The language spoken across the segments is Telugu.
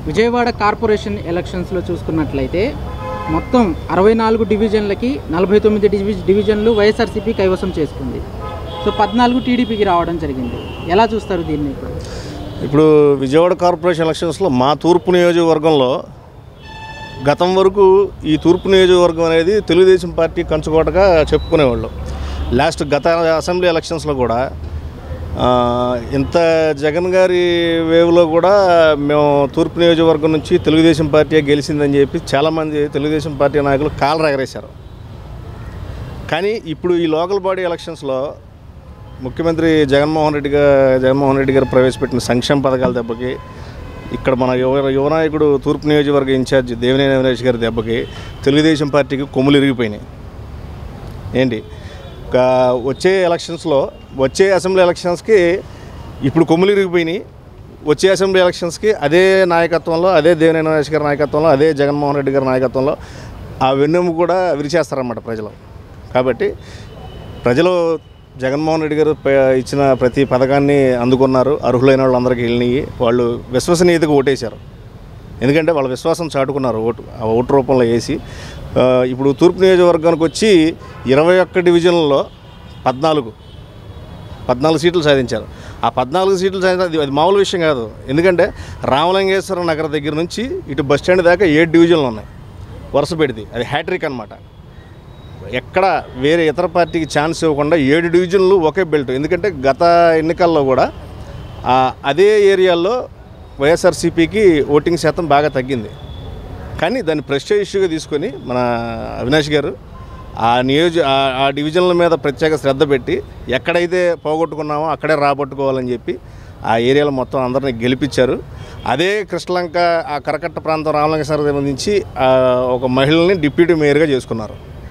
విజయవాడ కార్పొరేషన్ ఎలక్షన్స్లో చూసుకున్నట్లయితే మొత్తం అరవై నాలుగు డివిజన్లకి నలభై తొమ్మిది డివి డివిజన్లు వైఎస్ఆర్సీపీ కైవసం చేసుకుంది సో పద్నాలుగు టీడీపీకి రావడం జరిగింది ఎలా చూస్తారు దీన్ని ఇప్పుడు ఇప్పుడు విజయవాడ కార్పొరేషన్ ఎలక్షన్స్లో మా తూర్పు నియోజకవర్గంలో గతం వరకు ఈ తూర్పు నియోజకవర్గం అనేది తెలుగుదేశం పార్టీ కంచుకోటగా చెప్పుకునేవాళ్ళు లాస్ట్ గత అసెంబ్లీ ఎలక్షన్స్లో కూడా ఆ, ఇంత జగన్ గారి వేవ్లో కూడా మేము తూర్పు నియోజకవర్గం నుంచి తెలుగుదేశం పార్టీ గెలిచిందని చెప్పి చాలామంది తెలుగుదేశం పార్టీ నాయకులు కాలు ఎగరేశారు కానీ ఇప్పుడు ఈ లోకల్ బాడీ ఎలక్షన్స్లో ముఖ్యమంత్రి జగన్మోహన్ రెడ్డి గారు జగన్మోహన్ రెడ్డి గారు ప్రవేశపెట్టిన సంక్షేమ పథకాల దెబ్బకి ఇక్కడ మన యువ యువనాయకుడు తూర్పు నియోజకవర్గ ఇన్ఛార్జ్ దేవినేని అవినాష్ గారి దెబ్బకి తెలుగుదేశం పార్టీకి కొమ్ములు ఇరిగిపోయినాయి ఏంటి ఒక వచ్చే ఎలక్షన్స్లో వచ్చే అసెంబ్లీ ఎలక్షన్స్కి ఇప్పుడు కొమ్ములు ఇరిగిపోయినాయి వచ్చే అసెంబ్లీ ఎలక్షన్స్కి అదే నాయకత్వంలో అదే దేవినేని అవినాష్ గారి నాయకత్వంలో అదే జగన్మోహన్ రెడ్డి గారి నాయకత్వంలో ఆ వెన్నెము కూడా విరిచేస్తారన్నమాట ప్రజలు కాబట్టి ప్రజలు జగన్మోహన్ రెడ్డి గారు ప- ఇచ్చిన ప్రతి పథకాన్ని అందుకున్నారు అర్హులైన వాళ్ళందరికీ వెళ్ళినాయి వాళ్ళు విశ్వసనీయతకు ఓటేశారు ఎందుకంటే వాళ్ళ విశ్వాసం చాటుకున్నారు ఓటు ఆ ఓటు రూపంలో వేసి ఆ, ఇప్పుడు తూర్పు నియోజకవర్గానికి వచ్చి ఇరవై ఒక్క డివిజన్లలో పద్నాలుగు పద్నాలుగు సీట్లు సాధించారు ఆ పద్నాలుగు సీట్లు సాధించారు అది- అది మామూలు విషయం కాదు ఎందుకంటే రామలింగేశ్వర నగర్ దగ్గర నుంచి ఇటు బస్ స్టాండ్ దాకా ఏడు డివిజన్లు ఉన్నాయి వరుస పెడితే అది హ్యాట్రిక్ అనమాట ఎక్కడ వేరే ఇతర పార్టీకి ఛాన్స్ ఇవ్వకుండా ఏడు డివిజన్లు ఒకే బెల్ట్ ఎందుకంటే గత ఎన్నికల్లో కూడా ఆ, అదే ఏరియాల్లో వైఎస్ఆర్సీపీకి ఓటింగ్ శాతం బాగా తగ్గింది కానీ దాన్ని ప్రెస్టేజ్ ఇష్యూగా తీసుకొని మన అవినాష్ గారు ఆ నియోజ ఆ- ఆ డివిజన్ల మీద ప్రత్యేక శ్రద్ధ పెట్టి ఎక్కడైతే పోగొట్టుకున్నామో అక్కడే రాబట్టుకోవాలని చెప్పి ఆ ఏరియాలో మొత్తం అందరిని గెలిపించారు అదే కృష్ణలంక ఆ కరకట్ట ప్రాంతం రామలింగేశ్వర సంబంధించి ఆ, ఒక మహిళని డిప్యూటీ మేయర్గా చేసుకున్నారు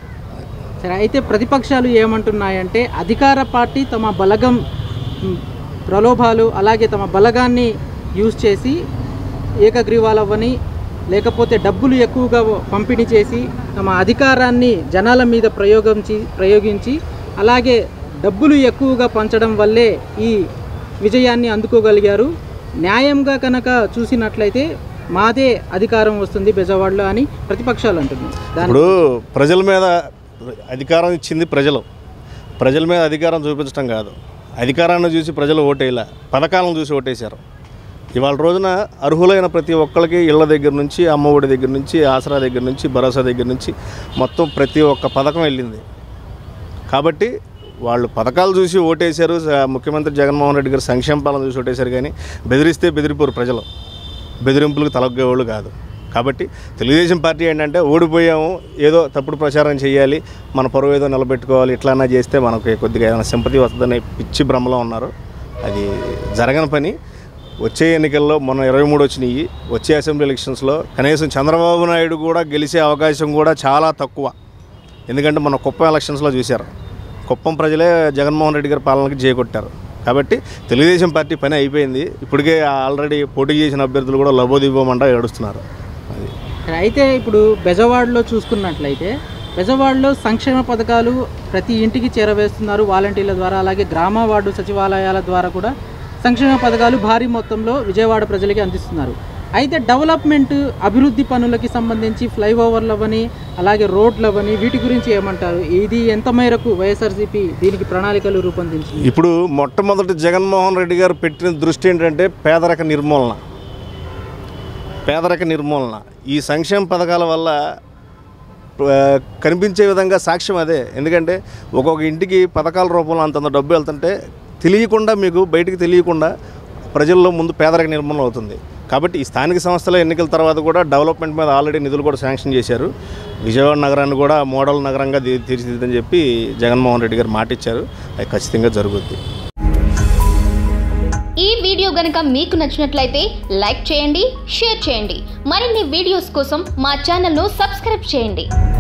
సరే అయితే ప్రతిపక్షాలు ఏమంటున్నాయంటే అధికార పార్టీ తమ బలగం మ్, ప్రలోభాలు అలాగే తమ బలగాన్ని యూజ్ చేసి ఏకగ్రీవాలవ్వని లేకపోతే డబ్బులు ఎక్కువగా పంపిణీ చేసి తమ అధికారాన్ని జనాల మీద ప్రయోగించి ప్రయోగించి అలాగే డబ్బులు ఎక్కువగా పంచడం వల్లే ఈ విజయాన్ని అందుకోగలిగారు న్యాయంగా కనుక చూసినట్లయితే మాదే అధికారం వస్తుంది బెజవాడలో అని ప్రతిపక్షాలు అంటున్నాయి దాని ఇప్పుడు ప్రజల మీద అధికారం ఇచ్చింది ప్రజలు ప్రజల మీద అధికారం చూపించడం కాదు అధికారాన్ని చూసి ప్రజలు ఓటేయలే పథకాలను చూసి ఓటేశారు ఇవాళ రోజున అర్హులైన ప్రతి ఒక్కరికి ఇళ్ళ దగ్గర నుంచి అమ్మఒడి దగ్గర నుంచి ఆసరా దగ్గర నుంచి భరోసా దగ్గర నుంచి మొత్తం ప్రతి ఒక్క పథకం వెళ్ళింది కాబట్టి వాళ్ళు పథకాలు చూసి ఓటేశారు స- ముఖ్యమంత్రి జగన్మోహన్ రెడ్డి గారు సంక్షేమ పాలన చూసి ఓటేశారు కానీ బెదిరిస్తే బెదిరిపోరు ప్రజలు బెదిరింపులకు తలగ్గేవాళ్ళు కాదు కాబట్టి తెలుగుదేశం పార్టీ ఏంటంటే ఓడిపోయాము ఏదో తప్పుడు ప్రచారం చేయాలి మన పరువు ఏదో నిలబెట్టుకోవాలి ఇట్లానా చేస్తే మనకు కొద్దిగా ఏమైనా సింపతి వస్తుందనే పిచ్చి భ్రమలో ఉన్నారు అది జరగని పని వచ్చే ఎన్నికల్లో మొన్న ఇరవై మూడు వచ్చినాయి వచ్చే అసెంబ్లీ ఎలక్షన్స్లో కనీసం చంద్రబాబు నాయుడు కూడా గెలిచే అవకాశం కూడా చాలా తక్కువ ఎందుకంటే మన కుప్పం ఎలక్షన్స్లో చూశారు కుప్పం ప్రజలే జగన్మోహన్ రెడ్డి గారి పాలనకి చేకొట్టారు కాబట్టి తెలుగుదేశం పార్టీ పని అయిపోయింది ఇప్పటికే ఆల్రెడీ పోటీ చేసిన అభ్యర్థులు కూడా లబోదిబోమంట ఏడుస్తున్నారు అది అయితే ఇప్పుడు బెజవాడలో చూసుకున్నట్లయితే బెజవాడలో సంక్షేమ పథకాలు ప్రతి ఇంటికి చేరవేస్తున్నారు వాలంటీర్ల ద్వారా అలాగే గ్రామ వార్డు సచివాలయాల ద్వారా కూడా సంక్షేమ పథకాలు భారీ మొత్తంలో విజయవాడ ప్రజలకి అందిస్తున్నారు అయితే డెవలప్మెంట్ అభివృద్ధి పనులకి సంబంధించి ఫ్లైఓవర్లు అవని అలాగే రోడ్లు అవని వీటి గురించి ఏమంటారు ఇది ఎంత మేరకు వైఎస్ఆర్సీపీ దీనికి ప్రణాళికలు రూపొందించింది ఇప్పుడు మొట్టమొదటి జగన్మోహన్ రెడ్డి గారు పెట్టిన దృష్టి ఏంటంటే పేదరిక నిర్మూలన పేదరిక నిర్మూలన ఈ సంక్షేమ పథకాల వల్ల ఆ, కనిపించే విధంగా సాక్ష్యం అదే ఎందుకంటే ఒక్కొక్క ఇంటికి పథకాల రూపంలో అంతంత డబ్బు వెళ్తుంటే తెలియకుండా మీకు బయటికి తెలియకుండా ప్రజల్లో ముందు పేదరిక నిర్మూలన అవుతుంది కాబట్టి ఈ స్థానిక సంస్థల ఎన్నికల తర్వాత కూడా డెవలప్మెంట్ మీద ఆల్రెడీ నిధులు కూడా శాంక్షన్ చేశారు విజయవాడ నగరాన్ని కూడా మోడల్ నగరంగా తీ- తీర్చిదిద్దని చెప్పి జగన్మోహన్ రెడ్డి గారు మాట ఇచ్చారు అది ఖచ్చితంగా జరుగుద్ది ఈ వీడియో గనక మీకు నచ్చినట్లయితే లైక్ చేయండి షేర్ చేయండి మరిన్ని వీడియోస్ కోసం మా ఛానల్ను సబ్స్క్రైబ్ చేయండి